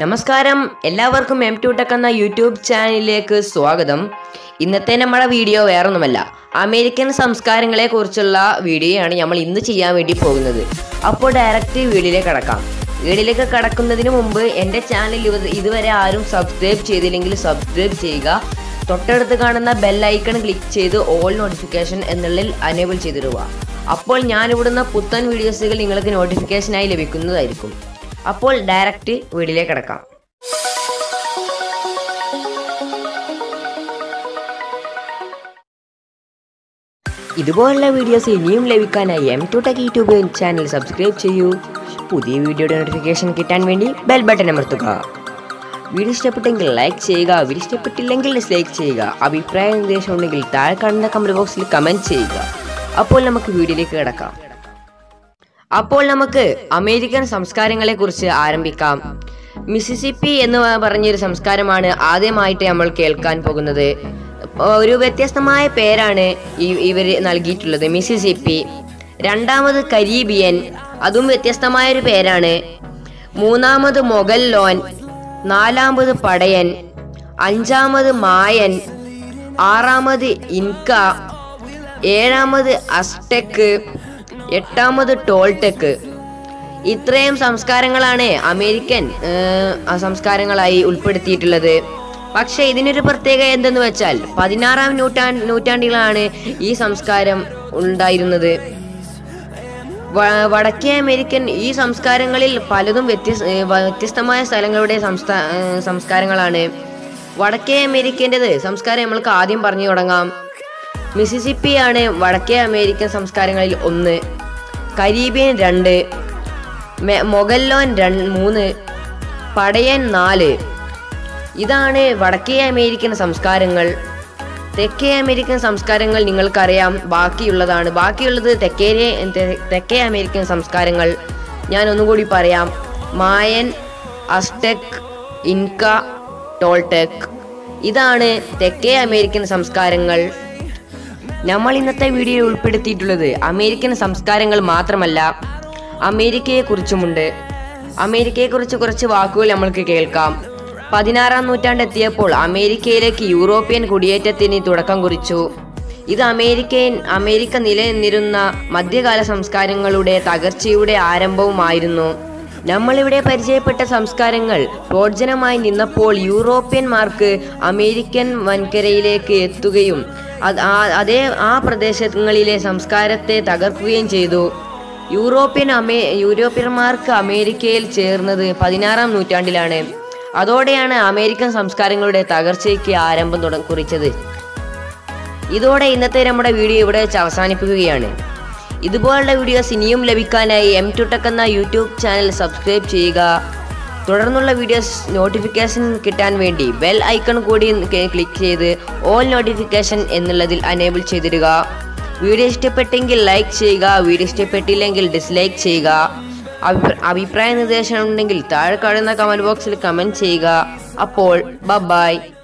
നമസ്കാരം എല്ലാവർക്കും M two tech എന്ന യൂട്യൂബ് ചാനലിലേക്ക് സ്വാഗതം ഇന്നത്തെ നമ്മുടെ വീഡിയോ വേറൊന്നുമല്ല അമേരിക്കൻ സംസ്കാരങ്ങളെ കുറിച്ചുള്ള വീഡിയോയാണ് നമ്മൾ ഇന്ന് ചെയ്യാൻ വേണ്ടി പോകുന്നത് അപ്പോൾ ഡയറക്റ്റ് വീഡിയോയിലേക്ക് കടക്കാം വീഡിയോയിലേക്ക് കടക്കുന്നതിന് മുമ്പ് എൻ്റെ ചാനൽ ഇവ- ഇതുവരെ ആരും സബ്സ്ക്രൈബ് ചെയ്തില്ലെങ്കിൽ സബ്സ്ക്രൈബ് ചെയ്യുക തൊട്ടടുത്ത് കാണുന്ന ബെൽ ഐക്കൺ ക്ലിക്ക് ചെയ്ത് ഓൾ നോട്ടിഫിക്കേഷൻ എന്നുള്ളിൽ അനേബിൾ ചെയ്തിടുക അപ്പോൾ ഞാനിവിടുന്ന പുത്തൻ വീഡിയോസുകൾ നിങ്ങൾക്ക് നോട്ടിഫിക്കേഷനായി ലഭിക്കുന്നതായിരിക്കും അപ്പോൾ ഡയറക്റ്റ് വീഡിയോയിലേക്ക് കിടക്കാം ഇതുപോലുള്ള വീഡിയോസ് ഇനിയും ലഭിക്കാനായി M two tech YouTube channel subscribe ചെയ്യൂ പുതിയ വീഡിയോയുടെ നോട്ടിഫിക്കേഷൻ കിട്ടാൻ വേണ്ടി ബെൽ ബട്ടൺ അമർത്തുക വീഡിയോ ഇഷ്ടപ്പെട്ടെങ്കിൽ ലൈക്ക് ചെയ്യുക വീഡിയോ ഇഷ്ടപ്പെട്ടില്ലെങ്കിൽ ഡിസ്ലൈക്ക് ചെയ്യുക അഭിപ്രായ നിർദ്ദേശം ഉണ്ടെങ്കിൽ താഴെ കാണുന്ന കമന്റ് ബോക്സിൽ കമന്റ് ചെയ്യുക അപ്പോൾ നമുക്ക് വീഡിയോയിലേക്ക് കിടക്കാം അപ്പോൾ നമുക്ക് അമേരിക്കൻ സംസ്കാരങ്ങളെ കുറിച്ച് ആരംഭിക്കാം മിസിസിപ്പി എന്ന് പറഞ്ഞൊരു സംസ്കാരമാണ് ആദ്യമായിട്ട് നമ്മൾ കേൾക്കാൻ പോകുന്നത് ഒരു വ്യത്യസ്തമായ പേരാണ് ഈ- ഇവര് നൽകിയിട്ടുള്ളത് മിസിസിപ്പി രണ്ടാമത് കരീബിയൻ അതും വ്യത്യസ്തമായ ഒരു പേരാണ് മൂന്നാമത് മൊഗൽ ലോൻ നാലാമത് പടയൻ അഞ്ചാമത് മായൻ ആറാമത് ഇൻക ഏഴാമത് അസ്റ്റെക്ക് എട്ടാമത് ടോൾടെക്ക് ഇത്രയും സംസ്കാരങ്ങളാണ് അമേരിക്കൻ ഏഹ്, ആ സംസ്കാരങ്ങളായി ഉൾപ്പെടുത്തിയിട്ടുള്ളത് പക്ഷേ ഇതിനൊരു പ്രത്യേകത എന്തെന്ന് വെച്ചാൽ പതിനാറാം നൂറ്റാണ്ട് നൂറ്റാണ്ടിലാണ് ഈ സംസ്കാരം ഉണ്ടായിരുന്നത് വ- വടക്കേ അമേരിക്കൻ ഈ സംസ്കാരങ്ങളിൽ പലതും വ്യത്യസ്ത ഏഹ് വ്യത്യസ്തമായ സ്ഥലങ്ങളുടെ സംസ്ഥാ ഏഹ് സംസ്കാരങ്ങളാണ് വടക്കേ അമേരിക്കൻ്റെത് സംസ്കാരം നമ്മൾക്ക് ആദ്യം പറഞ്ഞു തുടങ്ങാം മിസിസിപ്പിയാണ് വടക്കേ അമേരിക്കൻ സംസ്കാരങ്ങളിൽ ഒന്ന് കരീബിയൻ രണ്ട് മെ- മൊഗല്ലോൻ രണ്ട് മൂന്ന് പടയൻ നാല് ഇതാണ് വടക്കേ അമേരിക്കൻ സംസ്കാരങ്ങൾ തെക്കേ അമേരിക്കൻ സംസ്കാരങ്ങൾ നിങ്ങൾക്കറിയാം ബാക്കിയുള്ളതാണ് ബാക്കിയുള്ളത് തെക്കേ തെ- തെക്കേ അമേരിക്കൻ സംസ്കാരങ്ങൾ ഞാൻ ഒന്നുകൂടി പറയാം മായൻ അസ്റ്റെക് ഇൻക ടോൾടെക് ഇതാണ് തെക്കേ അമേരിക്കൻ സംസ്കാരങ്ങൾ നമ്മൾ ഇന്നത്തെ വീഡിയോയിൽ ഉൾപ്പെടുത്തിയിട്ടുള്ളത് അമേരിക്കൻ സംസ്കാരങ്ങൾ മാത്രമല്ല അമേരിക്കയെ കുറിച്ചുമുണ്ട് അമേരിക്കയെ കുറിച്ച് കുറച്ച് വാക്കുകൾ നമ്മൾക്ക് കേൾക്കാം പതിനാറാം നൂറ്റാണ്ട് എത്തിയപ്പോൾ അമേരിക്കയിലേക്ക് യൂറോപ്യൻ കുടിയേറ്റത്തിന് തുടക്കം കുറിച്ചു ഇത് അമേരിക്കൻ അമേരിക്ക നിലനിന്നിരുന്ന മധ്യകാല സംസ്കാരങ്ങളുടെ തകർച്ചയുടെ ആരംഭവുമായിരുന്നു നമ്മളിവിടെ പരിചയപ്പെട്ട സംസ്കാരങ്ങൾ പ്രോജ്ജനമായി നിന്നപ്പോൾ യൂറോപ്യന്മാർക്ക് അമേരിക്കൻ വൻകരയിലേക്ക് എത്തുകയും അത് ആ- അതേ ആ പ്രദേശങ്ങളിലെ സംസ്കാരത്തെ തകർക്കുകയും ചെയ്തു യൂറോപ്യൻ അമേ യൂറോപ്യന്മാർക്ക് അമേരിക്കയിൽ ചേർന്നത് പതിനാറാം നൂറ്റാണ്ടിലാണ് അതോടെയാണ് അമേരിക്കൻ സംസ്കാരങ്ങളുടെ തകർച്ചയ്ക്ക് ആരംഭം തുട കുറിച്ചത് ഇതോടെ ഇന്നത്തെ നമ്മുടെ വീഡിയോ ഇവിടെ വെച്ച് അവസാനിപ്പിക്കുകയാണ് ഇതുപോലുള്ള വീഡിയോസ് ഇനിയും ലഭിക്കാനായി എം ടു ടെക് എന്ന യൂട്യൂബ് ചാനൽ സബ്സ്ക്രൈബ് ചെയ്യുക തുടർന്നുള്ള വീഡിയോസ് നോട്ടിഫിക്കേഷൻ കിട്ടാൻ വേണ്ടി ബെൽ ഐക്കൺ കൂടി ക്ലിക്ക് ചെയ്ത് ഓൾ നോട്ടിഫിക്കേഷൻ എന്നുള്ളതിൽ അനേബിൾ ചെയ്തിടുക വീഡിയോ ഇഷ്ടപ്പെട്ടെങ്കിൽ ലൈക്ക് ചെയ്യുക വീഡിയോ ഇഷ്ടപ്പെട്ടില്ലെങ്കിൽ ഡിസ്ലൈക്ക് ചെയ്യുക അഭിപ്ര- അഭിപ്രായ നിർദ്ദേശം ഉണ്ടെങ്കിൽ താഴെ കാണുന്ന കമൻറ്റ് ബോക്സിൽ കമൻറ്റ് ചെയ്യുക അപ്പോൾ ബ ബൈ